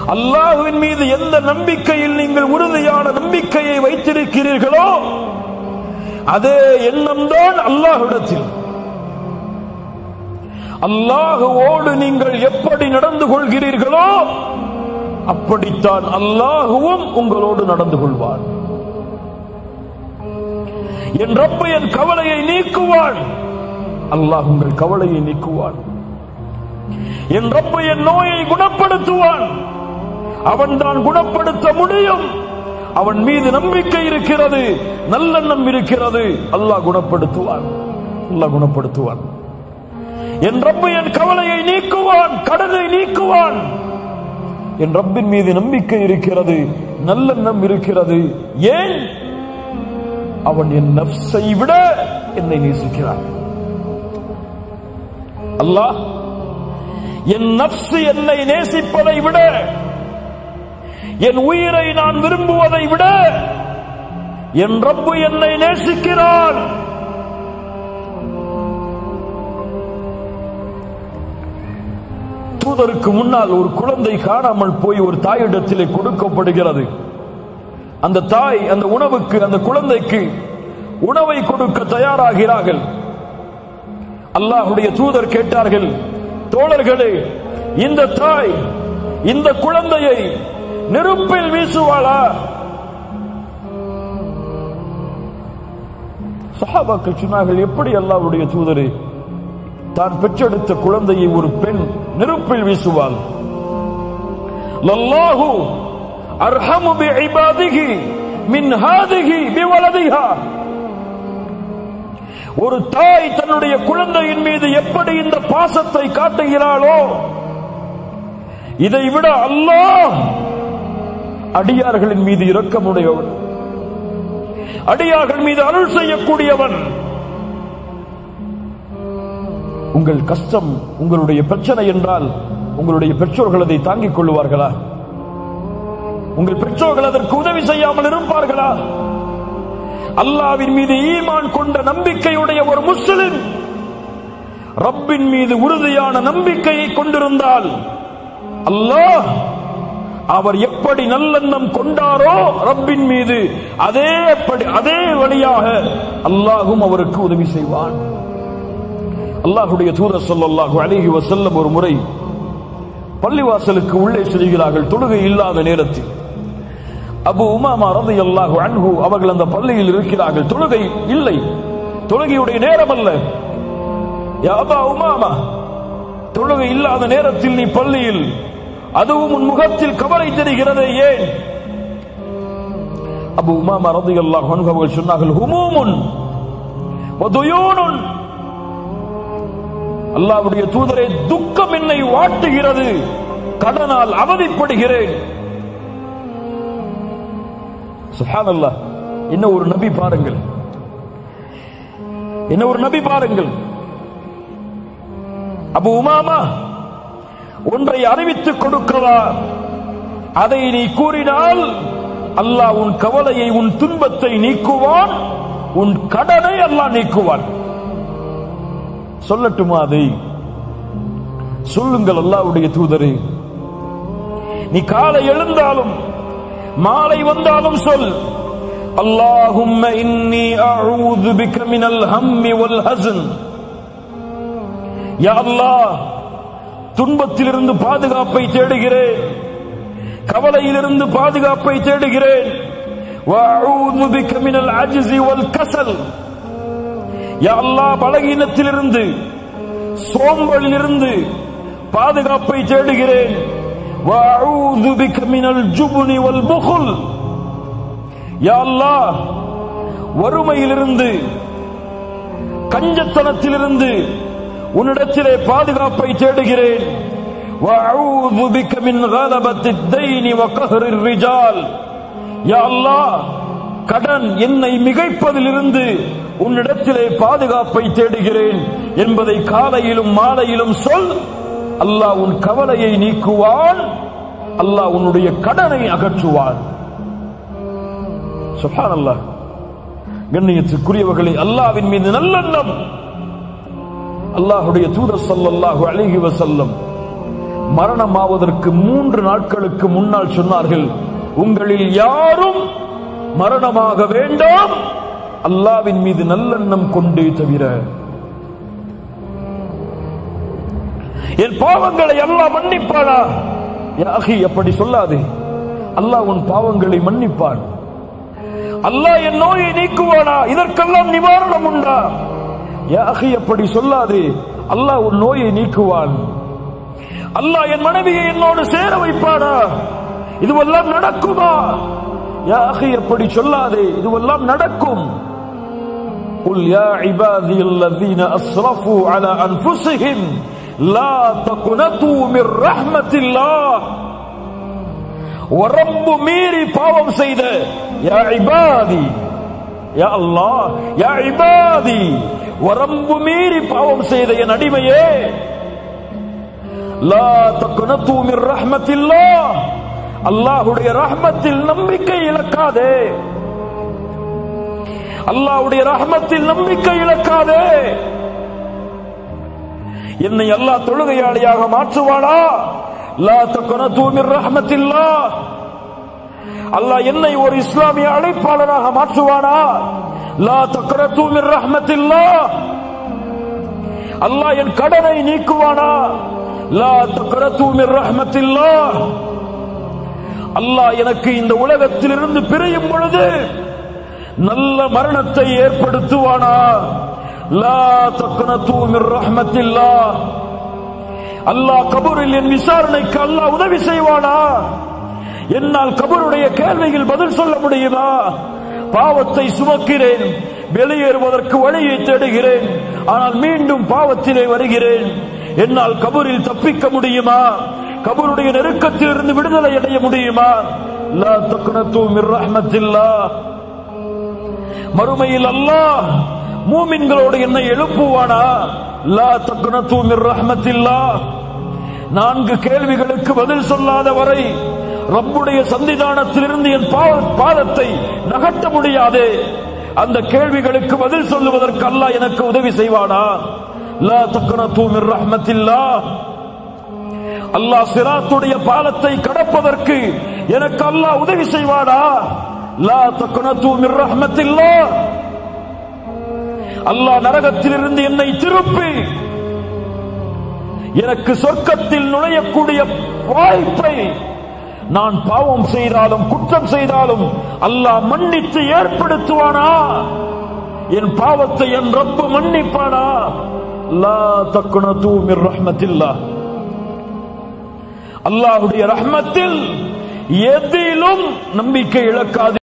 அல்லாஹ்வின் மீது எந்த நம்பிக்கையில் நீங்கள் உறுதியான நம்பிக்கையை வைத்திருக்கிறீர்களோ அதே எண்ணம்தான் அல்லாஹ்விடத்தில் அல்லாஹுவோடு நீங்கள் எப்படி நடந்து கொள்கிறீர்களோ அப்படித்தான் அல்லாஹுவும் உங்களோடு நடந்து கொள்வார் என் ரப்பு என் கவலையை நீக்குவான் அல்லாஹ் உங்கள் கவலையை நீக்குவான் என் ரப்பு என் நோயை குணப்படுத்துவான் அவன்தான் குணப்படுத்த முடியும் அவன் மீது நம்பிக்கை இருக்கிறது நல்லெண்ணம் இருக்கிறது அல்லாஹ் குணப்படுத்துவான் அல்லாஹ் குணப்படுத்துவான் என் ரப்பு என் கவலையை நீக்குவான் கடனை நீக்குவான் என் ரப்பின் மீது நம்பிக்கை இருக்கிறது நல்லெண்ணம் இருக்கிறது ஏன் அவன் என் நப்சை விட என்னை நேசிக்கிறான் அல்லாஹ் என் நப்சு என்னை நேசிப்பதை விட என் உயிரை நான் விரும்புவதை விட என் ரப்பு என்னை நேசிக்கிறான் தூதருக்கு முன்னால் ஒரு குழந்தை காணாமல் போய் ஒரு தாயிடத்திலே கொடுக்கப்படுகிறது அந்த தாய் அந்த உணவுக்கு அந்த குழந்தைக்கு உணவை கொடுக்க தயாராகிறார்கள் அல்லாஹுடைய தூதர் கேட்டார்கள் தோழர்களே இந்த தாய் இந்த குழந்தையை நெருப்பில் வீசுவாளா சஹாபாக்கள் சொன்னார்கள் எப்படி அல்லாஹ்வுடைய தூதரே தான் பெற்றெடுத்த குழந்தையை ஒரு பெண் நெருப்பில் வீசுவாள் லல்லாஹு அர்ஹமு பிஇபாதிஹி மின் ஹாதிஹி பிவலதிஹா ஒரு தாய் தன்னுடைய குழந்தையின் மீது எப்படி இந்த பாசத்தை காட்டுகிறாளோ இதை விட அல்லாஹ் அடியார்களின் மீது இரக்கமுடையவன் அடியார்கள் மீது அருள் செய்யக்கூடியவன் உங்கள் கஷ்டம் உங்களுடைய பிரச்சனை என்றால் உங்களுடைய பெற்றோர்கள் அதை தாங்கிக் கொள்வார்களா உங்கள் பெற்றோர்கள் அதற்கு உதவி செய்யாமல் இருப்பார்களா அல்லாவின் மீது ஈமான் கொண்ட நம்பிக்கையுடைய ஒரு முஸ்லிம் ரப்பின் மீது உறுதியான நம்பிக்கையை கொண்டிருந்தால் அல்லாஹ் அவர் எப்படி நல்லெண்ணம் கொண்டாரோ ரப்பின் மீது அதே அதே வழியாக அல்லாஹும் அவருக்கு உதவி செய்வான் அல்லாஹுடைய தூதர் சொல்லல்லாஹு அலைஹி வஸல்லம் ஒரு முறை பள்ளிவாசலுக்கு உள்ளே செல்கிறார்கள் தொழுகை இல்லாத நேரத்தில் அபு உமாமா ரலியல்லாஹு அன்ஹு அவர்கள் அந்த பள்ளியில் இருக்கிறார்கள் தொழுகை இல்லை தொழுகையுடைய நேரம் அல்ல யா அபா உமாமா தொழுகை இல்லாத நேரத்தில் நீ பள்ளியில் அதுவும் உன் முகத்தில் கவலை தெரிகிறதே ஏன் அபு உமாமா ரலியல்லாஹு அன்ஹு அவர்கள் சொன்னார்கள் ஹுமூமுன் வதுயூனுன் அல்லாவுடைய தூதரே துக்கம் என்னை வாட்டுகிறது கடனால் அவதிப்படுகிறேன் சுஹானல்லா என்ன ஒரு நபி பாருங்கள் என்ன ஒரு நபி பாருங்கள் அபு உமாமா ஒன்றை அறிவித்துக் கொடுக்கவா அதை நீ கூறினால் அல்லாஹ் உன் கவலையை உன் துன்பத்தை நீக்குவான் உன் கடனை அல்லாஹ் நீக்குவான் சொல்லட்டுமா அதை சொல்லுங்கள் அல்லாவுடைய தூதரே நீ காலை எழுந்தாலும் மாலை வந்தாலும் சொல் اللهم إني أعوذ بك من الهم والحزن يا الله துன்பத்திலிருந்து பாதுகாப்பை தேடுகிறேன் கவலையிலிருந்து பாதுகாப்பை தேடுகிறேன் وأعوذ بك من العجز والكسل யா அல்லாஹ் பலகீனத்திலிருந்து சோம்பலிலிருந்து பாதுகாப்பை தேடுகிறேன் وأعوذ بك من الجبن والبخل யா அல்லாஹ் வறுமையிலிருந்து கஞ்சத்தனத்திலிருந்து உன்னிடத்திலே பாதுகாப்பை தேடுகிறேன் وأعوذ بك من غلبة الدين وقهر الرجال யா அல்லாஹ் கடன் என்னை மிகைப்பதிலிருந்து உன்னிடத்திலே பாதுகாப்பை தேடுகிறேன் என்பதை காலையிலும் மாலையிலும் சொல் அல்லாஹ் உன் கவலையை நீக்குவான் அல்லாஹ் உன்னுடைய கடனை அகற்றுவான் சுஹான் அல்லாஹ் கண்ணியத்துக்குரியவர்களை அல்லாவின் மீது நல்லெண்ணம் அல்லாஹுடைய தூதர் ஸல்லல்லாஹு அலைஹி வஸல்லம் மரணமாவதற்கு மூன்று நாட்களுக்கு முன்னால் சொன்னார்கள் உங்களில் யாரும் மரணமாக வேண்டாம் அல்லாவின் மீது நல்லெண்ணம் கொண்டே தவிர என் பாவங்களை அல்லாஹ் மன்னிப்பானா யாகி அப்படி சொல்லாதே அல்லாஹ் உன் பாவங்களை மன்னிப்பான் அல்லாஹ் என் நோயை நீக்குவானா இதற்கெல்லாம் நிவாரணம் உண்டா யாகி அப்படி சொல்லாதே அல்லாஹ் உன் நோயை நீக்குவான் அல்லாஹ் என் மனைவியை என்னோடு சேர வைப்பானா இதுவெல்லாம் நடக்குமா யாகி அப்படி சொல்லாதே இதுவெல்லாம் நடக்கும் قل يا عبادي الذين أسرفوا على أنفسهم لا تقنطوا من رحمة الله வரம்பு மீறி பாவம் செய்த யா இபாதி யா அல்லாஹ் யா இபாதி வரம்பு மீறி பாவம் செய்த என் அடிமையே லா தக்னது மின் ரஹ்மத்தில்லாஹ் அல்லாஹ்வுடைய ரஹ்மத்தில் நம்பிக்கை இழக்காதே அல்லாஹ்வுடைய ரஹ்மத்தில் நம்பிக்கை இழக்காதே என்னை அல்லாஹ் தொழுகையாளியாக மாற்றுவானா லா தக்னது மின் ரஹ்மத்தில்லாஹ் அல்லாஹ் என்னை ஒரு இஸ்லாமிய அழைப்பாளராக மாற்றுவானா லா தக்னது மின் ரஹ்மத்தில்லாஹ் அல்லாஹ் என் கடனை நீக்குவானா லா தக்னது மின் ரஹ்மத்தில்லாஹ் அல்லாஹ் எனக்கு இந்த உலகத்திலிருந்து பிரியும் பொழுது நல்ல மரணத்தை ஏற்படுத்துவானா லா தக்னது மின் ரஹ்மத்தில்லாஹ் அல்லாஹ் கபூரில் என் விசாரணைக்கு அல்லாஹ் உதவி செய்வானா என்னால் கபருடைய கேள்வியில் பதில் சொல்ல முடியுமா பாவத்தை சுமக்கிறேன் வெளியேறுவதற்கு வழியை தேடுகிறேன் ஆனால் மீண்டும் பாவத்திலே வருகிறேன் என்னால் கபூரில் தப்பிக்க முடியுமா கபருடைய நெருக்கத்தில் இருந்து விடுதலை அடைய முடியுமா லா தக்னது மின் ரஹ்மத்தில்லாஹ் மறுமையில் அல்லாஹ் மூமின்களோடு என்னை எழுப்புவானா லா தக்னது மின் ரஹ்மத்தில்லாஹ் நான்கு கேள்விகளுக்கு பதில் சொல்லாத வரை ரப்புடைய சந்திதானத்திலிருந்து என் பா- பாதத்தை நகட்ட முடியாது அந்த கேள்விகளுக்கு பதில் சொல்லுவதற்கு அல்லாஹ் எனக்கு உதவி செய்வானா லா தக்னது மின் ரஹ்மத்தில்லாஹ் அல்லாஹ் சிராத்துடைய பாலத்தை கடப்பதற்கு எனக்கு அல்லாஹ் உதவி செய்வானா லா தக்னது மின் ரஹ்மத்தில்லாஹ் அல்லாஹ் நரகத்திலிருந்து என்னை திருப்பி எனக்கு சொர்க்கத்தில் நுழையக்கூடிய வாய்ப்பை நான் பாவம் செய்தாலும் குற்றம் செய்தாலும் அல்லாஹ் மன்னித்து ஏற்படுத்துவானா என் பாவத்தை என் ரப்பு மன்னிப்பானா லா தக்குனது மிர் ரஹ்மத்தில்லாஹ் அல்லாஹ்வுடைய ரஹ்மத்தில் எதிலும் நம்பிக்கை இழக்காது